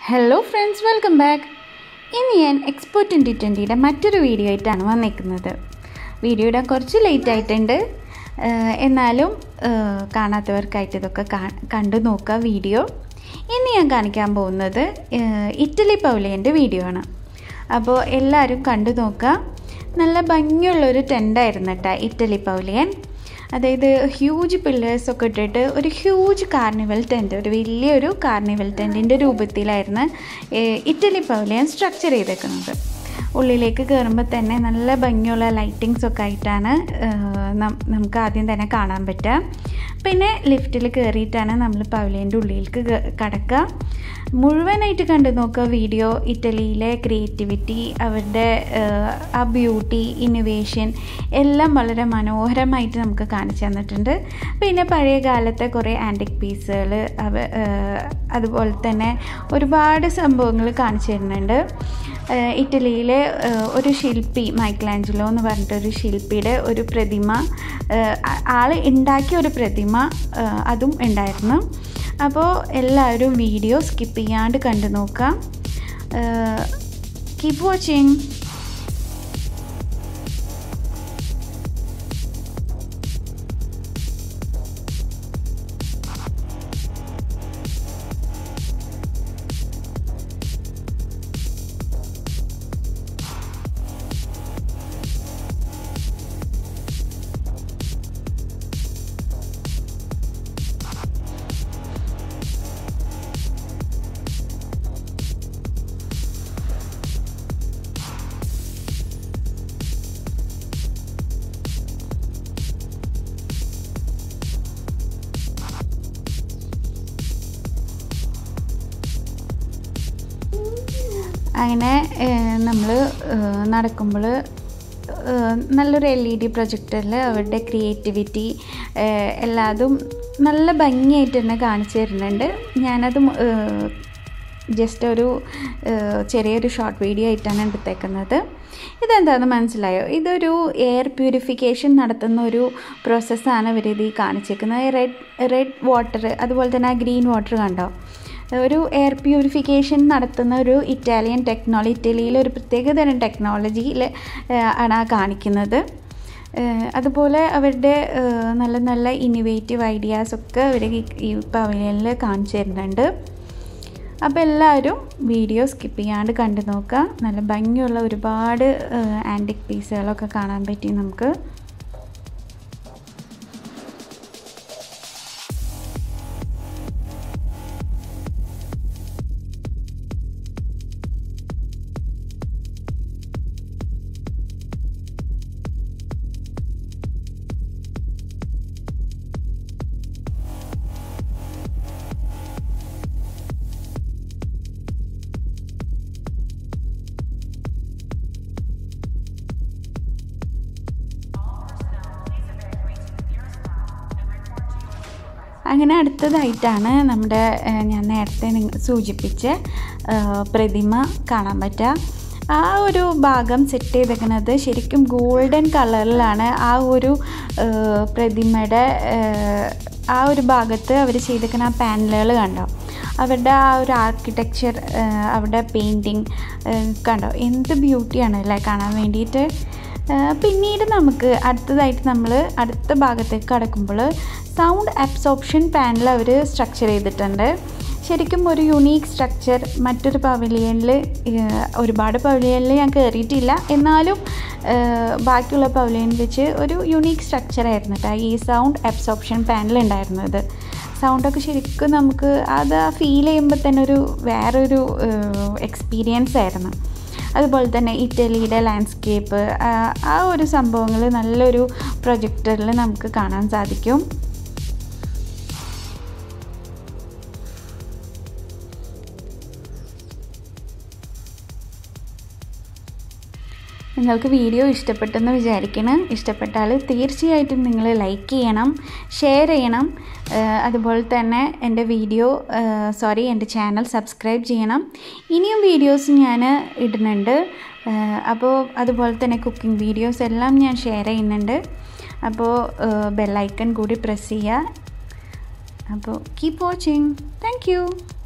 hello friends welcome back ഇന്ന് ഞാൻ expo twenty ട്വൻറ്റിയുടെ മറ്റൊരു വീഡിയോ ആയിട്ടാണ് വന്നിരിക്കുന്നത് വീഡിയോ ഇടാൻ കുറച്ച് ലേറ്റ് ആയിട്ടുണ്ട് ഏഹ് എന്നാലും ഏഹ് കാണാത്തവർക്കായിട്ട് ഇതൊക്കെ കാ- കണ്ടു നോക്കുക വീഡിയോ ഇന്ന് ഞാൻ കാണിക്കാൻ പോകുന്നത് ഏഹ് ഇറ്റലി പൗലിയൻ്റെ വീഡിയോ ആണ് അപ്പോൾ എല്ലാവരും കണ്ടു നോക്കുക നല്ല ഭംഗിയുള്ളൊരു ടെൻ്റായിരുന്നു കേട്ടോ ഇറ്റലി പൗലിയൻ അതായത് ഹ്യൂജ് പില്ലേഴ്സൊക്കെ ഇട്ടിട്ട് ഒരു ഹ്യൂജ് കാർണിവൽ ടെൻറ്റ് ഒരു വലിയൊരു കാർണിവൽ ടെൻറ്റിൻ്റെ രൂപത്തിലായിരുന്നു ഏഹ് ഇറ്റലി പവലിയൻ സ്ട്രക്ചർ ചെയ്തേക്കുന്നത് ഉള്ളിലേക്ക് കയറുമ്പോൾ തന്നെ നല്ല ഭംഗിയുള്ള ലൈറ്റിങ്സ് ഒക്കെ ആയിട്ടാണ് ഏഹ് നം- നമുക്ക് ആദ്യം തന്നെ കാണാൻ പറ്റുക പിന്നെ ലിഫ്റ്റിൽ കയറിയിട്ടാണ് നമ്മൾ പവലിയൻ്റെ ഉള്ളിലേക്ക് ക- കടക്കുക മുഴുവനായിട്ട് കണ്ടു നോക്കുക വീഡിയോ ഇറ്റലിയിലെ ക്രിയേറ്റിവിറ്റി അവരുടെ ഏഹ്, ആ ബ്യൂട്ടി ഇന്നൊവേഷൻ എല്ലാം വളരെ മനോഹരമായിട്ട് നമുക്ക് കാണിച്ചു തന്നിട്ടുണ്ട് പിന്നെ പഴയ കാലത്തെ കുറേ ആൻറ്റിക് പീസുകൾ അവ ഏഹ്, അതുപോലെ തന്നെ ഒരുപാട് സംഭവങ്ങൾ കാണിച്ചു തരുന്നുണ്ട് ഏഹ്, ഇറ്റലിയിലെ ഏഹ്, ഒരു ശില്പി മൈക്കലാഞ്ചലോ എന്ന് പറഞ്ഞിട്ടൊരു ശില്പിയുടെ ഒരു പ്രതിമ ഏഹ്, ആ- ആള് ഉണ്ടാക്കിയ ഒരു പ്രതിമ ഏഹ്, അതും ഉണ്ടായിരുന്നു അപ്പോൾ എല്ലാവരും വീഡിയോ സ്കിപ്പ് ചെയ്യാണ്ട് കണ്ടു നോക്കാം കീപ് വാച്ചിങ് അങ്ങനെ നമ്മൾ നടക്കുമ്പോൾ നല്ലൊരു എൽ ഇ ഡി പ്രൊജക്ടറിൽ അവരുടെ ക്രിയേറ്റിവിറ്റി എല്ലാതും നല്ല ഭംഗിയായിട്ട് തന്നെ കാണിച്ചു തരുന്നുണ്ട് ഞാനത് ജസ്റ്റ് ഒരു ഏഹ്, ചെറിയൊരു ഷോർട്ട് വീഡിയോ ആയിട്ടാണ് എടുത്തേക്കുന്നത് ഇതെന്താണെന്ന് മനസ്സിലായോ ഇതൊരു എയർ പ്യൂരിഫിക്കേഷൻ നടത്തുന്ന ഒരു പ്രോസസ്സാണ് ഇവരിത് ഈ കാണിച്ചേക്കുന്നത് റെഡ് റെഡ് വാട്ടർ അതുപോലെ തന്നെ ആ ഗ്രീൻ വാട്ടർ കണ്ടോ ഒരു എയർ പ്യൂരിഫിക്കേഷൻ നടത്തുന്ന ഒരു ഇറ്റാലിയൻ ടെക്നോളജി ഇറ്റലിയിലെ ഒരു പ്രത്യേക തരം ടെക്നോളജിയിൽ ആണ് ആ കാണിക്കുന്നത് ഏഹ് അതുപോലെ അവരുടെ ഏഹ് നല്ല നല്ല ഇന്നോവേറ്റീവ് ഐഡിയാസ് ഒക്കെ അവർ ഈ പവലിയനിൽ കാണിച്ചു തരുന്നുണ്ട് അപ്പോൾ എല്ലാവരും വീഡിയോ സ്കിപ്പ് ചെയ്യാണ്ട് കണ്ടു നോക്കുക നല്ല ഭംഗിയുള്ള ഒരുപാട് ആൻറ്റിക് പീസുകളൊക്കെ കാണാൻ പറ്റി നമുക്ക് അങ്ങനെ അടുത്തതായിട്ടാണ് നമ്മുടെ ഏഹ്, ഞാൻ നേരത്തെ നിങ്ങ സൂചിപ്പിച്ച ഏഹ്, പ്രതിമ കാണാൻ പറ്റുക ആ ഒരു ഭാഗം സെറ്റ് ചെയ്തേക്കുന്നത് ശരിക്കും ഗോൾഡൻ കളറിലാണ് ആ ഒരു ഏഹ്, പ്രതിമയുടെ ഏഹ്, ആ ഒരു ഭാഗത്ത് അവർ ചെയ്തേക്കുന്ന ആ പാനലുകൾ കണ്ടോ അവരുടെ ആ ഒരു ആർക്കിടെക്ചർ അവരുടെ പെയിൻറ്റിങ് കണ്ടോ എന്ത് ബ്യൂട്ടിയാണ് അല്ലേ കാണാൻ വേണ്ടിയിട്ട് ആ, പിന്നീട് നമുക്ക് അടുത്തതായിട്ട് നമ്മൾ അടുത്ത ഭാഗത്തേക്ക് കടക്കുമ്പോൾ സൗണ്ട് അബ്സോർപ്ഷൻ പാനൽ അവർ സ്ട്രക്ചർ ചെയ്തിട്ടുണ്ട് ശരിക്കും ഒരു യുണീക്ക് സ്ട്രക്ചർ മറ്റൊരു പവലിയനിൽ ഒരുപാട് പവലിയനിൽ ഞാൻ കയറിയിട്ടില്ല എന്നാലും ആ, ബാക്കിയുള്ള പവലിയൻ വെച്ച് ഒരു യുണീക്ക് സ്ട്രക്ചർ ആയിരുന്നു കേട്ടോ ഈ സൗണ്ട് അബ്സോർപ്ഷൻ പാനൽ ഉണ്ടായിരുന്നത് സൗണ്ടൊക്കെ ശരിക്കും നമുക്ക് അത് ഫീൽ ചെയ്യുമ്പോൾ തന്നെ ഒരു വേറൊരു എക്സ്പീരിയൻസ് ആയിരുന്നു അതുപോലെ തന്നെ ഇറ്റലിയുടെ ലാൻഡ്സ്കേപ്പ് ആ ഒരു സംഭവങ്ങൾ നല്ലൊരു പ്രൊജക്ടറിൽ നമുക്ക് കാണാൻ സാധിക്കും നിങ്ങൾക്ക് വീഡിയോ ഇഷ്ടപ്പെട്ടെന്ന് വിചാരിക്കണം ഇഷ്ടപ്പെട്ടാൽ തീർച്ചയായിട്ടും നിങ്ങൾ ലൈക്ക് ചെയ്യണം ഷെയർ ചെയ്യണം ഏഹ് അതുപോലെ തന്നെ എൻ്റെ വീഡിയോ സോറി എൻ്റെ ചാനൽ സബ്സ്ക്രൈബ് ചെയ്യണം ഇനിയും വീഡിയോസ് ഞാൻ ഇടുന്നുണ്ട് ഏഹ് അപ്പോൾ അതുപോലെ തന്നെ കുക്കിംഗ് വീഡിയോസ് എല്ലാം ഞാൻ ഷെയർ ചെയ്യുന്നുണ്ട് അപ്പോൾ ബെല്ലൈക്കൺ കൂടി പ്രസ് ചെയ്യുക അപ്പോൾ കീപ്പ് വാച്ചിങ് താങ്ക് യു